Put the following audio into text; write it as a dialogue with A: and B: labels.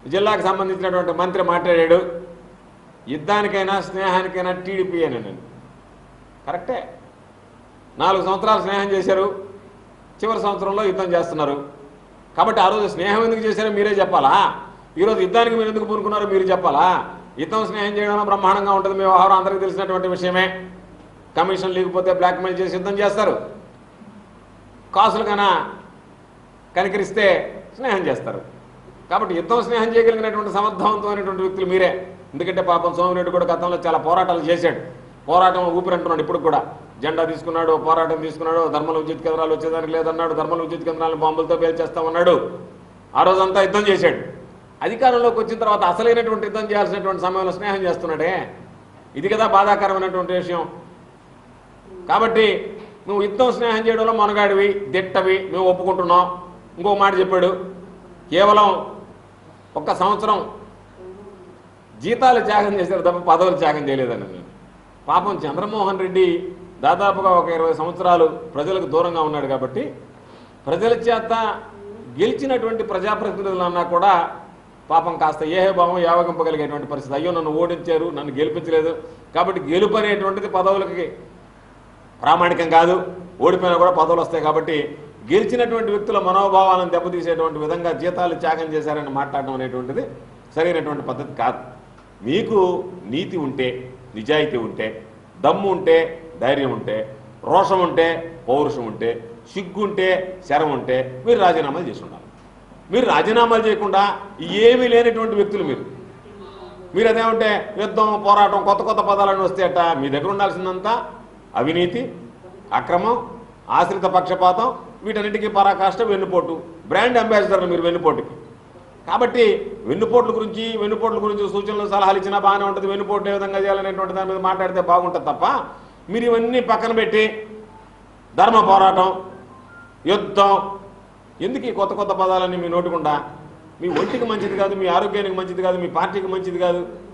A: జిల్లాకు సంబంధించినటువంటి మంత్రి మాట్లాడాడు యుద్ధానికైనా స్నేహానికైనా టీడీపీ అని నేను కరెక్టే నాలుగు సంవత్సరాలు స్నేహం చేశారు చివరి సంవత్సరంలో యుద్ధం చేస్తున్నారు కాబట్టి ఆ రోజు స్నేహం ఎందుకు చేశారో మీరే చెప్పాలా ఈరోజు యుద్ధానికి మీరు ఎందుకు పూనుకున్నారో మీరు చెప్పాలా యుద్ధం స్నేహం చేయడం బ్రహ్మాండంగా ఉంటుంది మీ వ్యవహారం అందరికీ తెలిసినటువంటి విషయమే కమిషన్ లేకపోతే బ్లాక్మెయిల్ చేసి యుద్ధం చేస్తారు కాసులు కన్నా కనికరిస్తే స్నేహం చేస్తారు కాబట్టి యుద్ధం స్నేహం చేయగలిగినటువంటి సమర్థవంతమైనటువంటి వ్యక్తులు మీరే ఎందుకంటే పాపం సోమిరెడ్డి కూడా గతంలో చాలా పోరాటాలు చేశాడు పోరాటం ఊపిరంటున్నాడు ఇప్పుడు కూడా జెండా తీసుకున్నాడు పోరాటం తీసుకున్నాడు ధర్మల విద్యుత్ కేంద్రాలు వచ్చేదానికి లేదన్నాడు ధర్మల విద్యుత్ కేంద్రాలను బాంబులతో పేల్చేస్తామన్నాడు ఆ రోజంతా యుద్ధం చేశాడు అధికారంలోకి వచ్చిన తర్వాత అసలైనటువంటి యుద్ధం చేయాల్సినటువంటి సమయంలో స్నేహం చేస్తున్నాడే ఇది కదా బాధాకరమైనటువంటి విషయం కాబట్టి నువ్వు యుద్ధం స్నేహం చేయడంలో మనగాడివి దిట్టవి మేము ఒప్పుకుంటున్నాం ఇంకో మాట చెప్పాడు కేవలం ఒక్క సంవత్సరం జీతాలు త్యాగం చేశారు తప్ప పదవులు త్యాగం చేయలేదని నేను పాపం చంద్రమోహన్ రెడ్డి దాదాపుగా ఒక ఇరవై సంవత్సరాలు ప్రజలకు దూరంగా ఉన్నాడు కాబట్టి ప్రజల చేత గెలిచినటువంటి ప్రజాప్రతినిధులన్నా కూడా పాపం కాస్త ఏహే భావం యావగింపగలిగేటువంటి పరిస్థితి అయ్యో నన్ను ఓడించారు నన్ను గెలిపించలేదు కాబట్టి గెలుపు అనేటువంటిది పదవులకి ప్రామాణికం కాదు ఓడిపోయినా కూడా పదవులు వస్తాయి కాబట్టి గెలిచినటువంటి వ్యక్తుల మనోభావాలను దెబ్బతీసేటువంటి విధంగా జీతాలు త్యాగం చేశారని మాట్లాడడం అనేటువంటిది సరైనటువంటి పద్ధతి కాదు మీకు నీతి ఉంటే నిజాయితీ ఉంటే దమ్ము ఉంటే ధైర్యం ఉంటే రోషం ఉంటే పౌరుషం ఉంటే సిగ్గు ఉంటే శరం ఉంటే మీరు రాజీనామాలు చేసి ఉండాలి మీరు రాజీనామాలు చేయకుండా ఏమీ లేనటువంటి వ్యక్తులు మీరు మీరు అదేమంటే యుద్ధం పోరాటం కొత్త కొత్త పదాలను వస్తాయట మీ దగ్గర ఉండాల్సిందంతా అవినీతి అక్రమం ఆశ్రిత పక్షపాతం వీటన్నిటికీ పరాకాష్ట వెన్నుపోటు బ్రాండ్ అంబాసిడర్లు మీరు వెన్నుపోటుకి కాబట్టి వెన్నుపోట్ల గురించి వెన్నుపోట్ల గురించి సూచనలు సలహాలు ఇచ్చినా బాగానే ఉంటుంది వెన్నుపోటు ఏ విధంగా చేయాలనేటువంటి దాని మీద మాట్లాడితే బాగుంటుంది తప్ప మీరు ఇవన్నీ పక్కన పెట్టి ధర్మ పోరాటం యుద్ధం ఎందుకు ఈ కొత్త కొత్త పదాలన్నీ మీ నోటుకుండా మీ ఒంటికి మంచిది కాదు మీ ఆరోగ్యానికి మంచిది కాదు మీ పార్టీకి మంచిది కాదు